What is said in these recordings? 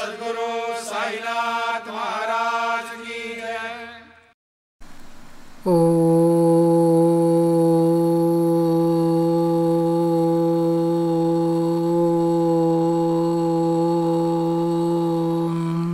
सदगुरु साईनाथ महाराज की जय ஓம்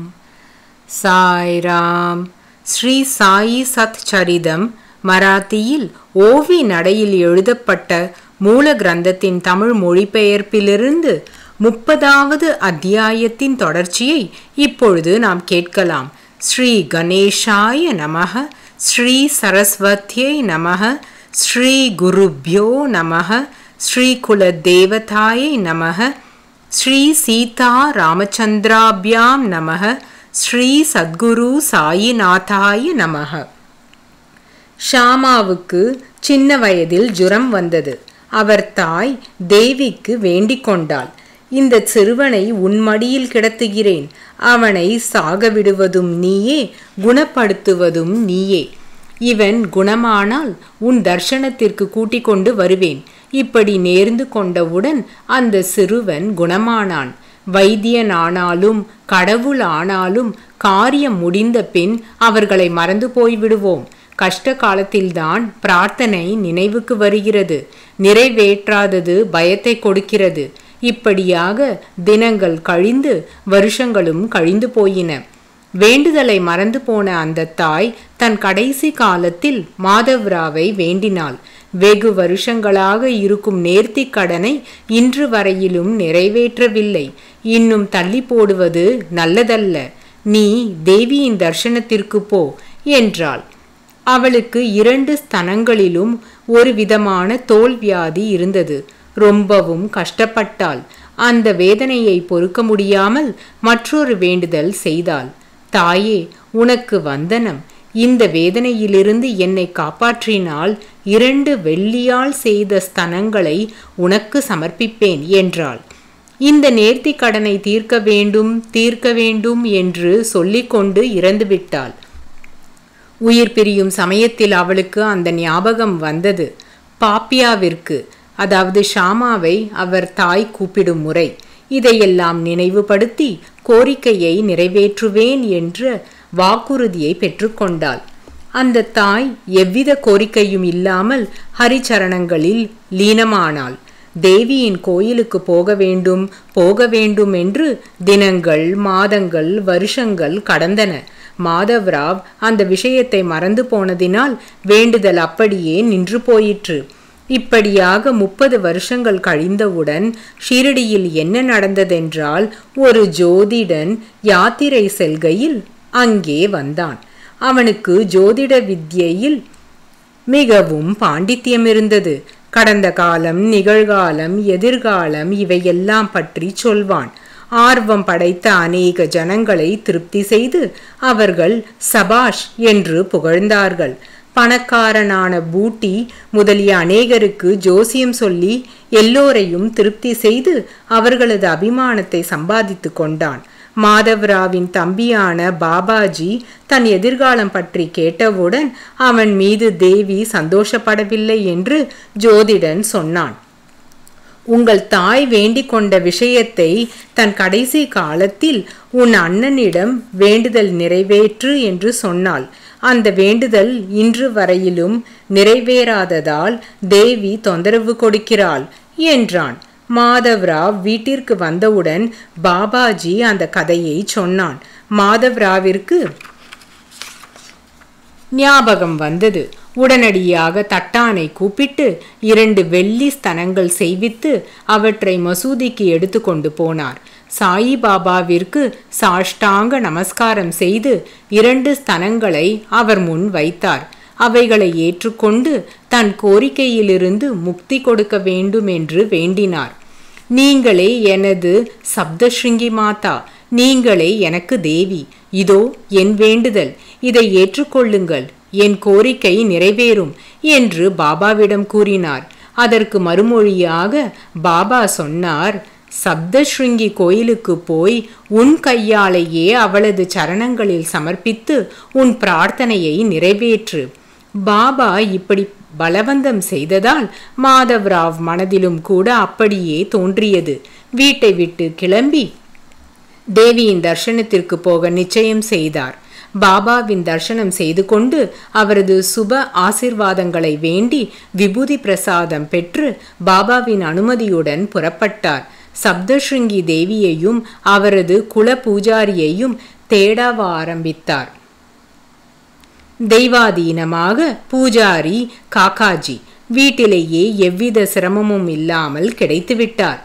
சாய்ராம் ஸ்ரீ சாயி சத் சரிதம் மராத்தியில் ஓவி நடையில் எழுதப்பட்ட மூல கிரந்தத்தின் தமிழ் மொழிபெயர்ப்பிலிருந்து முப்பதாவது அத்தியாயத்தின் தொடர்ச்சியை இப்பொழுது நாம் கேட்கலாம் ஸ்ரீ கணேஷாய நமக ஸ்ரீ சரஸ்வத்யை நமக ஸ்ரீ குருப்யோ நமக ஸ்ரீ குலதேவதாயை நமக ஸ்ரீ சீதா ராமச்சந்திராபியாம் நமக ஸ்ரீ சத்குரு சாயிநாதாய நமக ஷாமாவுக்கு சின்ன வயதில் ஜுரம் வந்தது அவர் தாய் தேவிக்கு வேண்டிக் கொண்டாள் இந்த சிறுவனை உன் மடியில் கிடத்துகிறேன் அவனை சாக விடுவதும் நீயே குணப்படுத்துவதும் நீயே இவன் குணமானால் உன் தர்ஷனத்திற்கு கூட்டிக் கொண்டு வருவேன் இப்படி நேர்ந்து கொண்டவுடன் அந்த சிறுவன் குணமானான் வைத்தியன் ஆனாலும் கடவுள் ஆனாலும் காரியம் முடிந்த பின் அவர்களை மறந்து போய்விடுவோம் கஷ்ட காலத்தில்தான் பிரார்த்தனை நினைவுக்கு வருகிறது நிறைவேற்றாதது பயத்தை கொடுக்கிறது இப்படியாக தினங்கள் கழிந்து வருஷங்களும் கழிந்து போயின வேண்டுதலை மறந்து போன அந்த தாய் தன் கடைசி காலத்தில் மாதவ்ராவை வேண்டினாள் வெகு வருஷங்களாக இருக்கும் நேர்த்திக் கடனை இன்று வரையிலும் நிறைவேற்றவில்லை இன்னும் தள்ளி போடுவது நல்லதல்ல நீ தேவியின் தர்ஷனத்திற்கு போ என்றாள் அவளுக்கு இரண்டு ஸ்தனங்களிலும் ஒரு விதமான தோல் வியாதி இருந்தது ரொம்பவும் கஷ்டப்பட்டாள் அந்த வேதனையை பொறுக்க முடியாமல் மற்றொரு வேண்டுதல் செய்தாள் தாயே உனக்கு வந்தனம் இந்த வேதனையிலிருந்து என்னை காப்பாற்றினால் இரண்டு வெள்ளியால் செய்த ஸ்தனங்களை உனக்கு சமர்ப்பிப்பேன் என்றாள் இந்த நேர்த்தி கடனை தீர்க்க வேண்டும் தீர்க்க வேண்டும் என்று சொல்லிக்கொண்டு இறந்துவிட்டாள் உயிர் பிரியும் சமயத்தில் அவளுக்கு அந்த ஞாபகம் வந்தது பாப்பியாவிற்கு அதாவது ஷாமாவை அவர் தாய் கூப்பிடும் முறை இதையெல்லாம் நினைவுபடுத்தி கோரிக்கையை நிறைவேற்றுவேன் என்ற வாக்குறுதியை பெற்றுக்கொண்டாள் அந்த தாய் எவ்வித கோரிக்கையும் இல்லாமல் ஹரிச்சரணங்களில் லீனமானாள் தேவியின் கோயிலுக்கு போக வேண்டும் போக வேண்டும் என்று தினங்கள் மாதங்கள் வருஷங்கள் கடந்தன மாதவ்ராவ் அந்த விஷயத்தை மறந்து போனதினால் வேண்டுதல் அப்படியே நின்று போயிற்று இப்படியாக முப்பது வருஷங்கள் கழிந்தவுடன் ஷீரடியில் என்ன நடந்ததென்றால் ஒரு ஜோதிடன் யாத்திரை செல்கையில் அங்கே வந்தான் அவனுக்கு ஜோதிட வித்யையில் மிகவும் பாண்டித்யம் இருந்தது கடந்த காலம் நிகழ்காலம் எதிர்காலம் இவையெல்லாம் பற்றி சொல்வான் ஆர்வம் படைத்த அநேக ஜனங்களை திருப்தி செய்து அவர்கள் சபாஷ் என்று புகழ்ந்தார்கள் பணக்காரனான பூட்டி முதலிய அநேகருக்கு ஜோசியம் சொல்லி எல்லோரையும் திருப்தி செய்து அவர்களது அபிமானத்தை சம்பாதித்து கொண்டான் மாதவ்ராவின் தம்பியான பாபாஜி தன் எதிர்காலம் பற்றி கேட்டவுடன் அவன் மீது தேவி சந்தோஷப்படவில்லை என்று ஜோதிடன் சொன்னான் உங்கள் தாய் வேண்டிக் கொண்ட விஷயத்தை தன் கடைசி காலத்தில் உன் அண்ணனிடம் வேண்டுதல் நிறைவேற்று என்று சொன்னாள் அந்த வேண்டுதல் இன்று வரையிலும் நிறைவேறாததால் தேவி தொந்தரவு கொடுக்கிறாள் என்றான் மாதவ்ராவ் வீட்டிற்கு வந்தவுடன் பாபாஜி அந்த கதையை சொன்னான் மாதவ்ராவிற்கு ஞாபகம் வந்தது உடனடியாக தட்டானை கூப்பிட்டு இரண்டு வெள்ளி ஸ்தனங்கள் செய்வித்து அவற்றை மசூதிக்கு எடுத்துக்கொண்டு போனார் சாயிபாபாவிற்கு சாஷ்டாங்க நமஸ்காரம் செய்து இரண்டு ஸ்தனங்களை அவர் முன் வைத்தார் அவைகளை ஏற்றுக்கொண்டு தன் கோரிக்கையிலிருந்து முக்தி கொடுக்க வேண்டும் என்று வேண்டினார் நீங்களே எனது சப்தஸ்ருங்கி மாதா நீங்களே எனக்கு தேவி இதோ என் வேண்டுதல் இதை ஏற்றுக்கொள்ளுங்கள் என் கோரிக்கை நிறைவேறும் என்று பாபாவிடம் கூறினார் அதற்கு மறுமொழியாக பாபா சொன்னார் சப்தஸ்ருங்கி கோயிலுக்கு போய் உன் கையாலேயே அவளது சரணங்களில் சமர்ப்பித்து உன் பிரார்த்தனையை நிறைவேற்று பாபா இப்படி பலவந்தம் செய்ததால் மாதவ்ராவ் மனதிலும் கூட அப்படியே தோன்றியது வீட்டை விட்டு கிளம்பி தேவியின் தர்சனத்திற்கு போக நிச்சயம் செய்தார் பாபாவின் தர்சனம் செய்து கொண்டு அவரது சுப ஆசிர்வாதங்களை வேண்டி விபூதி பிரசாதம் பெற்று பாபாவின் அனுமதியுடன் புறப்பட்டார் சப்தஸ்ருங்கி தேவியையும் அவரது குல பூஜாரியையும் தேடவ ஆரம்பித்தார் தெய்வாதீனமாக பூஜாரி காக்காஜி வீட்டிலேயே எவ்வித சிரமமும் இல்லாமல் கிடைத்துவிட்டார்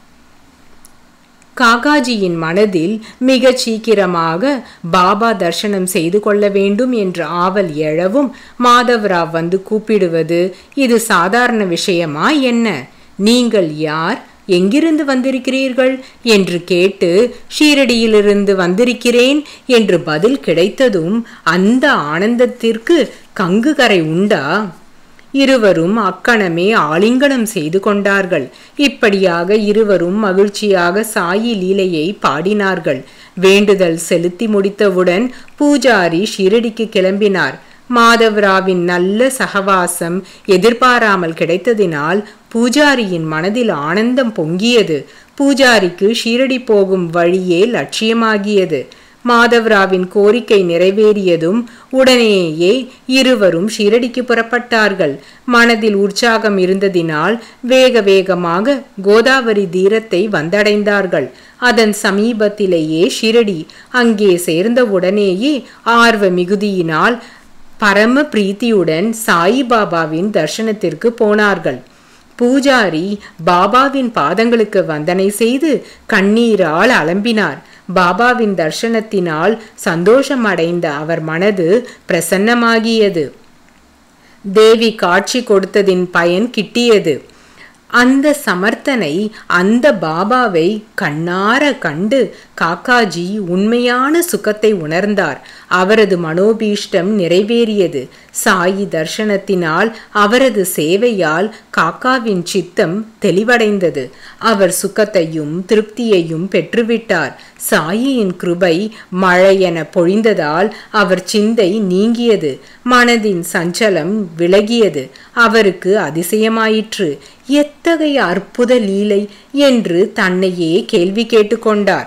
காகாஜியின் மனதில் மிகச் சீக்கிரமாக பாபா தர்சனம் செய்து கொள்ள வேண்டும் என்ற ஆவல் எழவும் மாதவராவ் வந்து கூப்பிடுவது இது சாதாரண விஷயமா என்ன நீங்கள் யார் எங்கிருந்து வந்திருக்கிறீர்கள் என்று கேட்டு ஷீரடியிலிருந்து வந்திருக்கிறேன் என்று பதில் கிடைத்ததும் அந்த ஆனந்தத்திற்கு கங்குகரை உண்டா இருவரும் அக்கணமே ஆலிங்கனம் செய்து கொண்டார்கள் இப்படியாக இருவரும் மகிழ்ச்சியாக சாயி லீலையை பாடினார்கள் வேண்டுதல் செலுத்தி முடித்தவுடன் பூஜாரி ஷிரடிக்கு கிளம்பினார் மாதவராவின் நல்ல சகவாசம் எதிர்பாராமல் கிடைத்ததினால் பூஜாரியின் மனதில் ஆனந்தம் பொங்கியது பூஜாரிக்கு ஷீரடி போகும் வழியே லட்சியமாகியது மாதவராவின் கோரிக்கை நிறைவேறியதும் உடனேயே இருவரும் ஷீரடிக்கு புறப்பட்டார்கள் மனதில் உற்சாகம் இருந்ததினால் வேக வேகமாக கோதாவரி தீரத்தை வந்தடைந்தார்கள் அதன் சமீபத்திலேயே ஷிரடி அங்கே சேர்ந்தவுடனேயே ஆர்வ மிகுதியினால் பரம பிரீத்தியுடன் சாயிபாபாவின் தர்சனத்திற்கு போனார்கள் பூஜாரி பாபாவின் பாதங்களுக்கு வந்தனை செய்து கண்ணீரால் அலம்பினார் பாபாவின் தர்சனத்தினால் சந்தோஷம் அடைந்த அவர் மனது பிரசன்னமாகியது தேவி காட்சி கொடுத்ததின் பயன் கிட்டியது அந்த சமர்த்தனை அந்த பாபாவை கண்ணார கண்டு காக்காஜி உண்மையான சுகத்தை உணர்ந்தார் அவரது மனோபீஷ்டம் நிறைவேறியது சாயி தர்சனத்தினால் அவரது சேவையால் காக்காவின் சித்தம் தெளிவடைந்தது அவர் சுகத்தையும் திருப்தியையும் பெற்றுவிட்டார் சாயியின் கிருபை மழையென பொழிந்ததால் அவர் சிந்தை நீங்கியது மனதின் சஞ்சலம் விலகியது அவருக்கு அதிசயமாயிற்று எத்தகைய அற்புத லீலை என்று தன்னையே கேள்வி கேட்டுக்கொண்டார்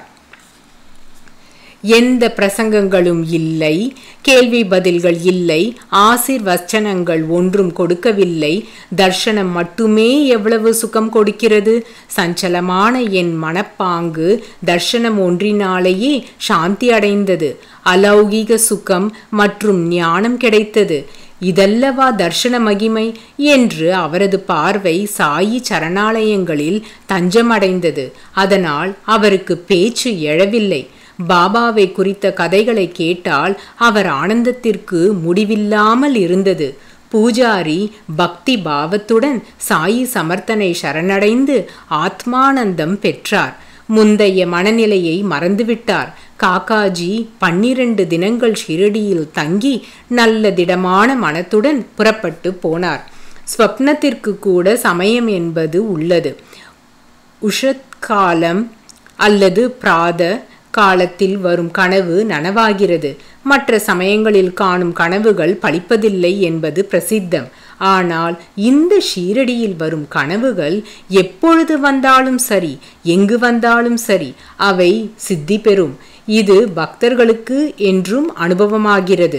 எந்த பிரசங்கங்களும் இல்லை கேள்வி பதில்கள் இல்லை ஆசிர்வச்சனங்கள் ஒன்றும் கொடுக்கவில்லை தர்ஷனம் மட்டுமே எவ்வளவு சுகம் கொடுக்கிறது சஞ்சலமான என் மனப்பாங்கு தர்ஷனம் ஒன்றினாலேயே சாந்தி அடைந்தது அலௌகீக சுகம் மற்றும் ஞானம் கிடைத்தது இதல்லவா தர்ஷன மகிமை என்று அவரது பார்வை சாயி சரணாலயங்களில் தஞ்சமடைந்தது அதனால் அவருக்கு பேச்சு எழவில்லை பாபாவை குறித்த கதைகளை கேட்டால் அவர் ஆனந்தத்திற்கு முடிவில்லாமல் இருந்தது பூஜாரி பக்தி பாவத்துடன் சாயி சமர்த்தனை சரணடைந்து ஆத்மானந்தம் பெற்றார் முந்தைய மனநிலையை மறந்துவிட்டார் காக்காஜி பன்னிரண்டு தினங்கள் ஷிரடியில் தங்கி நல்ல திடமான மனத்துடன் புறப்பட்டு போனார் ஸ்வப்னத்திற்கு கூட சமயம் என்பது உள்ளது உஷத்காலம் அல்லது பிராத காலத்தில் வரும் கனவு நனவாகிறது மற்ற சமயங்களில் காணும் கனவுகள் பழிப்பதில்லை என்பது பிரசித்தம் ஆனால் இந்த ஷீரடியில் வரும் கனவுகள் எப்பொழுது வந்தாலும் சரி எங்கு வந்தாலும் சரி அவை சித்தி பெறும் இது பக்தர்களுக்கு என்றும் அனுபவமாகிறது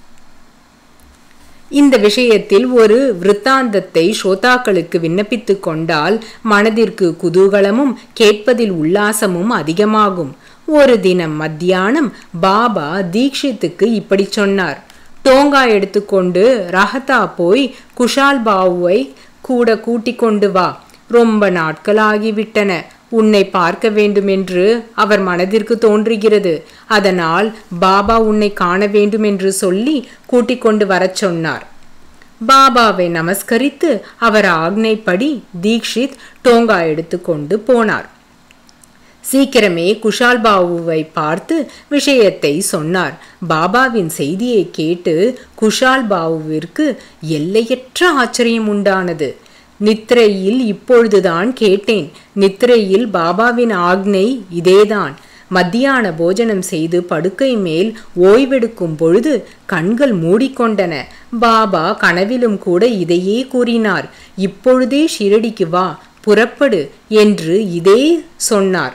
இந்த விஷயத்தில் ஒரு விருத்தாந்தத்தை ஸ்ரோதாக்களுக்கு விண்ணப்பித்து கொண்டால் மனதிற்கு குதூகலமும் கேட்பதில் உல்லாசமும் அதிகமாகும் ஒரு தினம் மத்தியானம் பாபா தீக்ஷித்துக்கு இப்படி சொன்னார் டோங்கா எடுத்துக்கொண்டு ரஹதா போய் குஷால் பாவுவை கூட கூட்டிக் கொண்டு வா ரொம்ப நாட்கள் ஆகிவிட்டன உன்னை பார்க்க வேண்டுமென்று அவர் மனதிற்கு தோன்றுகிறது அதனால் பாபா உன்னை காண வேண்டும் என்று சொல்லி கூட்டிக் கொண்டு வரச் சொன்னார் பாபாவை நமஸ்கரித்து அவர் ஆக்னைப்படி தீக்ஷித் டோங்கா எடுத்துக்கொண்டு போனார் சீக்கிரமே குஷால் பாபுவை பார்த்து விஷயத்தை சொன்னார் பாபாவின் செய்தியை கேட்டு குஷால் பாபுவிற்கு எல்லையற்ற ஆச்சரியம் உண்டானது நித்ரையில் இப்பொழுதுதான் கேட்டேன் நித்ரையில் பாபாவின் ஆக்னை இதேதான் மத்தியான போஜனம் செய்து படுக்கை மேல் ஓய்வெடுக்கும் பொழுது கண்கள் மூடிக்கொண்டன பாபா கனவிலும் கூட இதையே கூறினார் இப்பொழுதே ஷிரடிக்கு வா புறப்படு என்று இதே சொன்னார்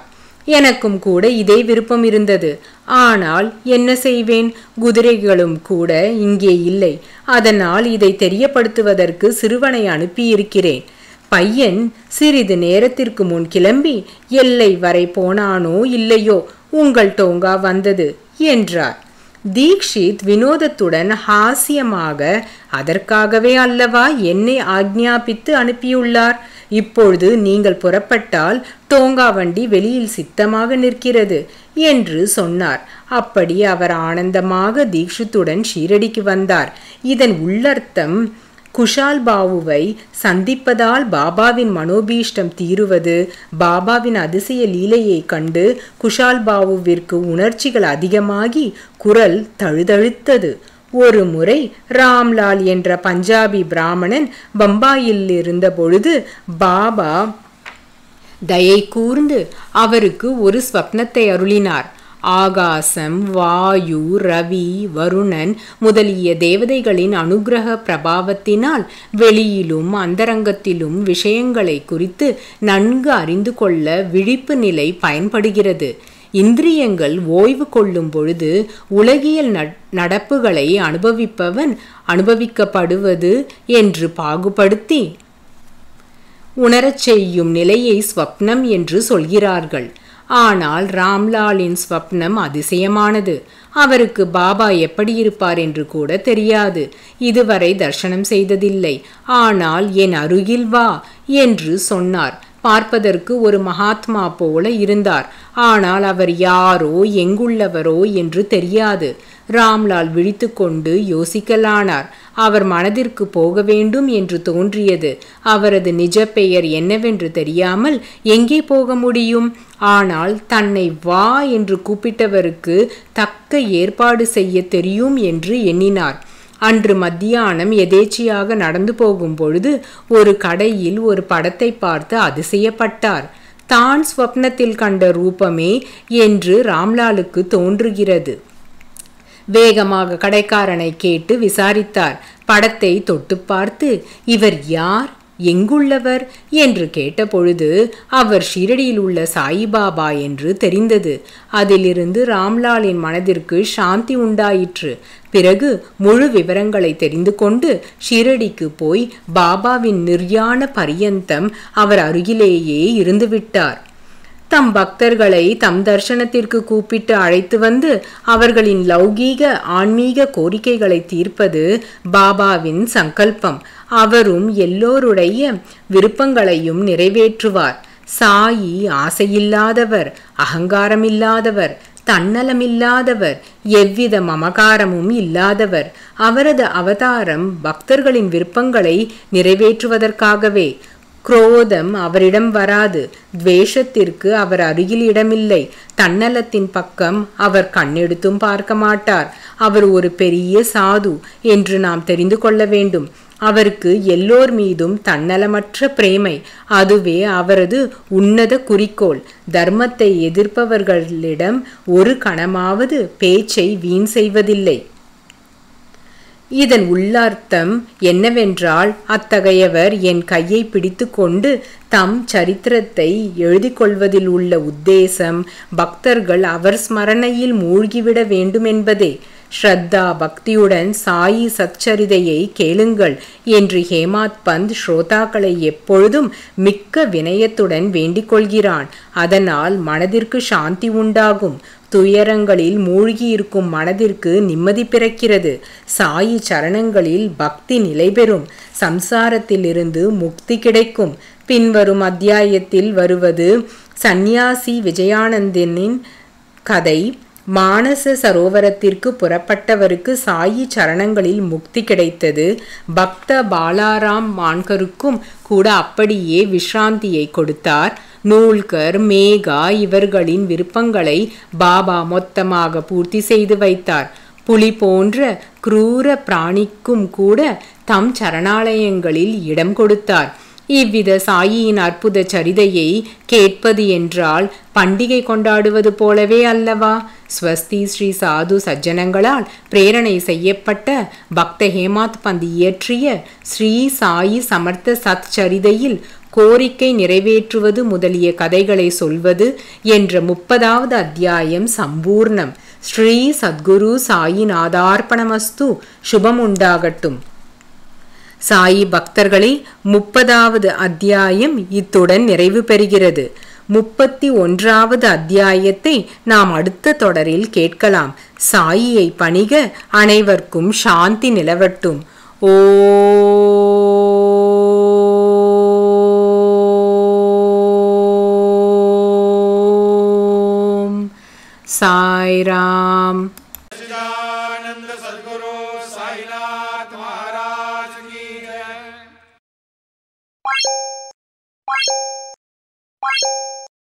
எனக்கும் கூட இதே விருப்பம் இருந்தது ஆனால் என்ன செய்வேன் குதிரைகளும் கூட இங்கே இல்லை அதனால் இதை தெரியப்படுத்துவதற்கு சிறுவனை அனுப்பியிருக்கிறேன் பையன் சிறிது நேரத்திற்கு முன் கிளம்பி எல்லை வரை போனானோ இல்லையோ உங்கள் டோங்கா வந்தது என்றார் தீக்ஷித் வினோதத்துடன் ஹாஸ்யமாக அதற்காகவே அல்லவா என்னை ஆக்ஞாபித்து அனுப்பியுள்ளார் இப்பொழுது நீங்கள் புறப்பட்டால் டோங்கா வண்டி வெளியில் சித்தமாக நிற்கிறது என்று சொன்னார் அப்படி அவர் ஆனந்தமாக தீக்ஷித்துடன் ஷீரடிக்கு வந்தார் இதன் உள்ளர்த்தம் குஷால் பாவுவை சந்திப்பதால் பாபாவின் மனோபீஷ்டம் தீருவது பாபாவின் அதிசய லீலையை கண்டு குஷால் பாவுவிற்கு உணர்ச்சிகள் அதிகமாகி குரல் தழுதழுத்தது ஒரு முறை ராம்லால் என்ற பஞ்சாபி பிராமணன் பம்பாயில் இருந்த பொழுது பாபா தயை கூர்ந்து அவருக்கு ஒரு ஸ்வப்னத்தை அருளினார் ஆகாசம் வாயு ரவி வருணன் முதலிய தேவதைகளின் அனுகிரக பிரபாவத்தினால் வெளியிலும் அந்தரங்கத்திலும் விஷயங்களை குறித்து நன்கு அறிந்து கொள்ள விழிப்பு நிலை பயன்படுகிறது இந்திரியங்கள் ஓய்வு கொள்ளும் பொழுது உலகியல் நடப்புகளை அனுபவிப்பவன் அனுபவிக்கப்படுவது என்று பாகுபடுத்தி உணரச் செய்யும் நிலையை ஸ்வப்னம் என்று சொல்கிறார்கள் ஆனால் ராம்லாலின் ஸ்வப்னம் அதிசயமானது அவருக்கு பாபா எப்படி இருப்பார் என்று கூட தெரியாது இதுவரை தர்சனம் செய்ததில்லை ஆனால் என் அருகில் வா என்று சொன்னார் பார்ப்பதற்கு ஒரு மகாத்மா போல இருந்தார் ஆனால் அவர் யாரோ எங்குள்ளவரோ என்று தெரியாது ராம்லால் விழித்துக்கொண்டு யோசிக்கலானார் அவர் மனதிற்கு போக வேண்டும் என்று தோன்றியது அவரது நிஜ பெயர் என்னவென்று தெரியாமல் எங்கே போக முடியும் ஆனால் தன்னை வா என்று கூப்பிட்டவருக்கு தக்க ஏற்பாடு செய்ய தெரியும் என்று எண்ணினார் அன்று மத்தியானம் எதேச்சியாக நடந்து போகும் பொழுது ஒரு கடையில் ஒரு படத்தை பார்த்து அதிசயப்பட்டார் தான் ஸ்வப்னத்தில் கண்ட ரூபமே என்று ராம்லாலுக்கு தோன்றுகிறது வேகமாக கடைக்காரனை கேட்டு விசாரித்தார் படத்தை தொட்டு பார்த்து இவர் யார் எங்குள்ளவர் என்று கேட்டபொழுது அவர் ஷிரடியில் உள்ள சாயிபாபா என்று தெரிந்தது அதிலிருந்து ராம்லாலின் மனதிற்கு சாந்தி உண்டாயிற்று பிறகு முழு விவரங்களை தெரிந்து கொண்டு ஷிரடிக்கு போய் பாபாவின் நிர்யாண பரியந்தம் அவர் அருகிலேயே இருந்துவிட்டார் தம் பக்தர்களை தம் தர்சனத்திற்கு கூப்பிட்டு அழைத்து வந்து அவர்களின் லௌகீக ஆன்மீக கோரிக்கைகளை தீர்ப்பது பாபாவின் சங்கல்பம் அவரும் எல்லோருடைய விருப்பங்களையும் நிறைவேற்றுவார் சாயி ஆசையில்லாதவர் அகங்காரமில்லாதவர் தன்னலமில்லாதவர் எவ்வித மமகாரமும் இல்லாதவர் அவரது அவதாரம் பக்தர்களின் விருப்பங்களை நிறைவேற்றுவதற்காகவே குரோதம் அவரிடம் வராது துவேஷத்திற்கு அவர் அருகில் இடமில்லை தன்னலத்தின் பக்கம் அவர் கண்ணெடுத்தும் பார்க்க மாட்டார் அவர் ஒரு பெரிய சாது என்று நாம் தெரிந்து கொள்ள வேண்டும் அவருக்கு எல்லோர் மீதும் தன்னலமற்ற பிரேமை அதுவே அவரது உன்னத குறிக்கோள் தர்மத்தை எதிர்ப்பவர்களிடம் ஒரு கணமாவது பேச்சை வீண் செய்வதில்லை இதன் உள்ளார்த்தம் என்னவென்றால் அத்தகையவர் என் கையை பிடித்து கொண்டு தம் சரித்திரத்தை எழுதி கொள்வதில் உள்ள உத்தேசம் பக்தர்கள் அவர் ஸ்மரணையில் மூழ்கிவிட வேண்டுமென்பதே ஸ்ரத்தா பக்தியுடன் சாயி சச்சரிதையை கேளுங்கள் என்று ஹேமாத் பந்த் ஸ்ரோதாக்களை எப்பொழுதும் மிக்க வினயத்துடன் வேண்டிக் கொள்கிறான் அதனால் மனதிற்கு சாந்தி உண்டாகும் துயரங்களில் மூழ்கியிருக்கும் மனதிற்கு நிம்மதி பிறக்கிறது சாயி சரணங்களில் பக்தி நிலை பெறும் சம்சாரத்திலிருந்து முக்தி கிடைக்கும் பின்வரும் அத்தியாயத்தில் வருவது சந்நியாசி விஜயானந்தனின் கதை மானச சரோவரத்திற்கு புறப்பட்டவருக்கு சாயி சரணங்களில் முக்தி கிடைத்தது பக்த பாலாராம் மான்கருக்கும் கூட அப்படியே விஸ்ராந்தியை கொடுத்தார் நூல்கர் மேகா இவர்களின் விருப்பங்களை பாபா மொத்தமாக பூர்த்தி செய்து வைத்தார் புலி போன்ற குரூர பிராணிக்கும் கூட தம் சரணாலயங்களில் இடம் கொடுத்தார் இவ்வித சாயியின் அற்புத சரிதையை கேட்பது என்றால் பண்டிகை கொண்டாடுவது போலவே அல்லவா ஸ்வஸ்தி ஸ்ரீ சாது சஜ்ஜனங்களால் பிரேரணை செய்யப்பட்ட பக்த ஹேமாத் பந்த் இயற்றிய ஸ்ரீ சாயி சமர்த்த சத் சரிதையில் கோரிக்கை நிறைவேற்றுவது முதலிய கதைகளை சொல்வது என்ற முப்பதாவது அத்தியாயம் சம்பூர்ணம் ஸ்ரீ சத்குரு சாயிநாதார்ப்பணமஸ்து சுபம் உண்டாகட்டும் சாயி பக்தர்களே முப்பதாவது அத்தியாயம் இத்துடன் நிறைவு பெறுகிறது முப்பத்தி ஒன்றாவது அத்தியாயத்தை நாம் அடுத்த தொடரில் கேட்கலாம் சாயியை பணிக அனைவருக்கும் சாந்தி நிலவட்டும் ஓம் சாய்ராம் सच्चिदानंद सदगुरु साईनाथ महाराज की जय